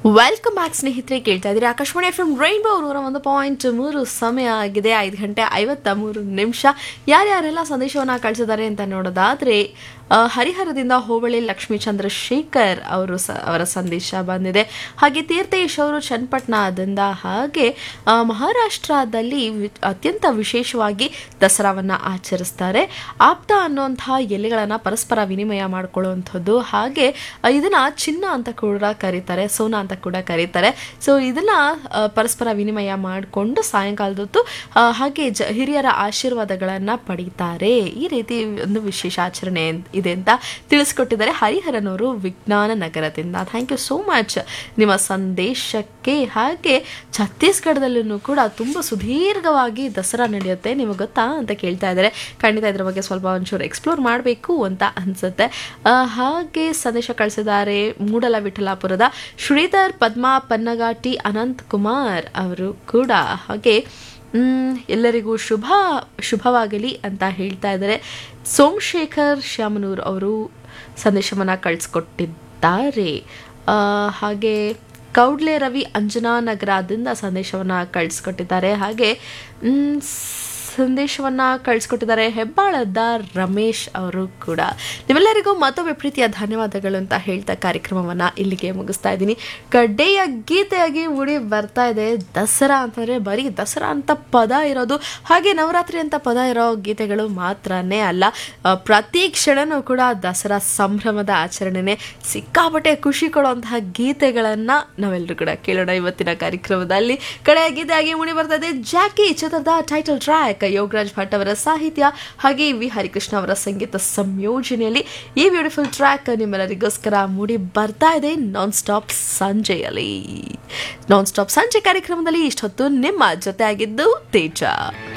welcome back ಸ್ನೇಹಿತರೆ ಕೇಳ್ತಾ ಇದ್ದೀರಿ ಆಕಾಶವಾಣಿ ಎಫ್ ಎಂ ರೈನ್ಬೋ ನೂರ ಒಂದು ಪಾಯಿಂಟ್ ಮೂರು ಸಮಯ ಆಗಿದೆ ಐದು ಗಂಟೆ ಐವತ್ತ ಮೂರು ನಿಮಿಷ ಯಾರ್ಯಾರೆಲ್ಲ ಸಂದೇಶವನ್ನು ಕಳಿಸಿದ್ದಾರೆ ಅಂತ ನೋಡೋದಾದ್ರೆ ಆ, ಹರಿಹರದಿಂದ ಹೋಬಳಿ ಲಕ್ಷ್ಮೀ ಚಂದ್ರಶೇಖರ್ ಅವರು ಸ ಅವರ ಸಂದೇಶ ಬಂದಿದೆ ಹಾಗೆ ತೀರ್ಥೇಶ್ ಅವರು ಚನ್ನಪಟ್ಟಣದಿಂದ ಹಾಗೆ ಆ, ಮಹಾರಾಷ್ಟ್ರದಲ್ಲಿ ವಿ- ಅತ್ಯಂತ ವಿಶೇಷವಾಗಿ ದಸರಾವನ್ನ ಆಚರಿಸ್ತಾರೆ ಆಪ್ತ ಅನ್ನುವಂತಹ ಎಲೆಗಳನ್ನು ಪರಸ್ಪರ ವಿನಿಮಯ ಮಾಡ್ಕೊಳ್ಳುವಂಥದ್ದು ಹಾಗೆ ಆ, ಇದನ್ನ ಚಿನ್ನ ಅಂತ ಕೂಡ ಕರೀತಾರೆ ಸೋನಾ ಅಂತ ಕೂಡ ಕರೀತಾರೆ ಸೊ ಇದನ್ನ ಆ, ಪರಸ್ಪರ ವಿನಿಮಯ ಮಾಡಿಕೊಂಡು ಸಾಯಂಕಾಲದ ಹೊತ್ತು ಆ, ಹಾಗೆ ಜ ಹಿರಿಯರ ಆಶೀರ್ವಾದಗಳನ್ನ ಪಡೀತಾರೆ ಈ ರೀತಿ ಒಂದು ವಿಶೇಷ ಆಚರಣೆ ಇದೆ ಅಂತ ತಿಳಿಸ್ಕೊಟ್ಟಿದ್ದಾರೆ ಹರಿಹರನವರು ವಿಜ್ಞಾನ ನಗರದಿಂದ ಥ್ಯಾಂಕ್ ಯು ಸೋ ಮಚ್ ನಿಮ್ಮ ಸಂದೇಶಕ್ಕೆ ಹಾಗೆ ಛತ್ತೀಸ್ಗಢದಲ್ಲೂ ಕೂಡ ತುಂಬ ಸುದೀರ್ಘವಾಗಿ ದಸರಾ ನಡೆಯುತ್ತೆ ನಿಮಗೆ ಗೊತ್ತಾ ಅಂತ ಕೇಳ್ತಾ ಇದ್ದಾರೆ ಖಂಡಿತ ಇದ್ರ ಬಗ್ಗೆ ಸ್ವಲ್ಪ ಒಂಚೂರು ಎಕ್ಸ್ಪ್ಲೋರ್ ಮಾಡಬೇಕು ಅಂತ ಅನ್ಸುತ್ತೆ ಆ, ಹಾಗೆ ಸಂದೇಶ ಕಳಿಸಿದ್ದಾರೆ ಮೂಡಲ ವಿಠಲಾಪುರದ ಶ್ರೀಧರ್ ಪದ್ಮಾ ಪನ್ನಗಾಟಿ ಅನಂತ್ ಕುಮಾರ್ ಅವರು ಕೂಡ ಹಾಗೆ ಮ್, ಎಲ್ಲರಿಗೂ ಶುಭ ಶುಭವಾಗಲಿ ಅಂತ ಹೇಳ್ತಾ ಇದ್ದಾರೆ ಸೋಮಶೇಖರ್ ಶ್ಯಾಮನೂರ್ ಅವರು ಸಂದೇಶವನ್ನು ಕಳಿಸ್ಕೊಟ್ಟಿದ್ದಾರೆ ಆ, ಹಾಗೆ ಕೌಡ್ಲೆ ರವಿ ಅಂಜನಾ ನಗರದಿಂದ ಸಂದೇಶವನ್ನು ಕಳಿಸ್ಕೊಟ್ಟಿದ್ದಾರೆ ಹಾಗೆ ಮ್, ಸಂದೇಶವನ್ನು ಕಳಿಸ್ಕೊಟ್ಟಿದ್ದಾರೆ ಹೆಬ್ಬಾಳದ ರಮೇಶ್ ಅವರು ಕೂಡ ನಿಮ್ಮೆಲ್ಲರಿಗೂ ಮತ್ತೊಮ್ಮೆ ಪ್ರೀತಿಯ ಧನ್ಯವಾದಗಳು ಅಂತ ಹೇಳ್ತಾ ಕಾರ್ಯಕ್ರಮವನ್ನು ಇಲ್ಲಿಗೆ ಮುಗಿಸ್ತಾ ಇದ್ದೀನಿ ಕಡ್ಡೆಯ ಗೀತೆಯಾಗಿ ಮುಡಿ ಬರ್ತಾ ಇದೆ ದಸರಾ ಅಂತಂದರೆ ಬರೀ ದಸರಾ ಅಂತ ಪದ ಇರೋದು ಹಾಗೆ ನವರಾತ್ರಿ ಅಂತ ಪದ ಇರೋ ಗೀತೆಗಳು ಮಾತ್ರನೇ ಅಲ್ಲ ಆ, ಪ್ರತಿ ಕ್ಷಣನೂ ಕೂಡ ದಸರಾ ಸಂಭ್ರಮದ ಆಚರಣೆನೇ ಸಿಕ್ಕಾಪಟ್ಟೆ ಖುಷಿ ಕೊಡುವಂತಹ ಗೀತೆಗಳನ್ನು ನಾವೆಲ್ಲರೂ ಕೂಡ ಕೇಳೋಣ ಇವತ್ತಿನ ಕಾರ್ಯಕ್ರಮದಲ್ಲಿ ಕಡೆಯ ಗೀತೆಯಾಗಿ ಮುಡಿ ಬರ್ತಾ ಇದೆ ಜಾಕಿ ಚಿತ್ರದ ಟೈಟಲ್ ಟ್ರ್ಯಾಕ್ ಯೋಗರಾಜ್ ಭಟ್ ಅವರ ಸಾಹಿತ್ಯ ಹಾಗೆ ವಿ ಹರಿಕೃಷ್ಣ ಅವರ ಸಂಗೀತ ಸಂಯೋಜನೆಯಲ್ಲಿ ಈ ಬ್ಯೂಟಿಫುಲ್ ಟ್ರ್ಯಾಕ್ ನಿಮ್ಮೆಲ್ಲರಿಗೋಸ್ಕರ ಮೂಡಿ ಬರ್ತಾ ಇದೆ ನಾನ್ ಸ್ಟಾಪ್ ಸಂಜೆಯಲ್ಲಿ ನಾನ್ ಸ್ಟಾಪ್ ಸಂಜೆ ಕಾರ್ಯಕ್ರಮದಲ್ಲಿ ಇಷ್ಟೊತ್ತು ನಿಮ್ಮ ಜೊತೆ ಆಗಿದ್ದು ತೇಜ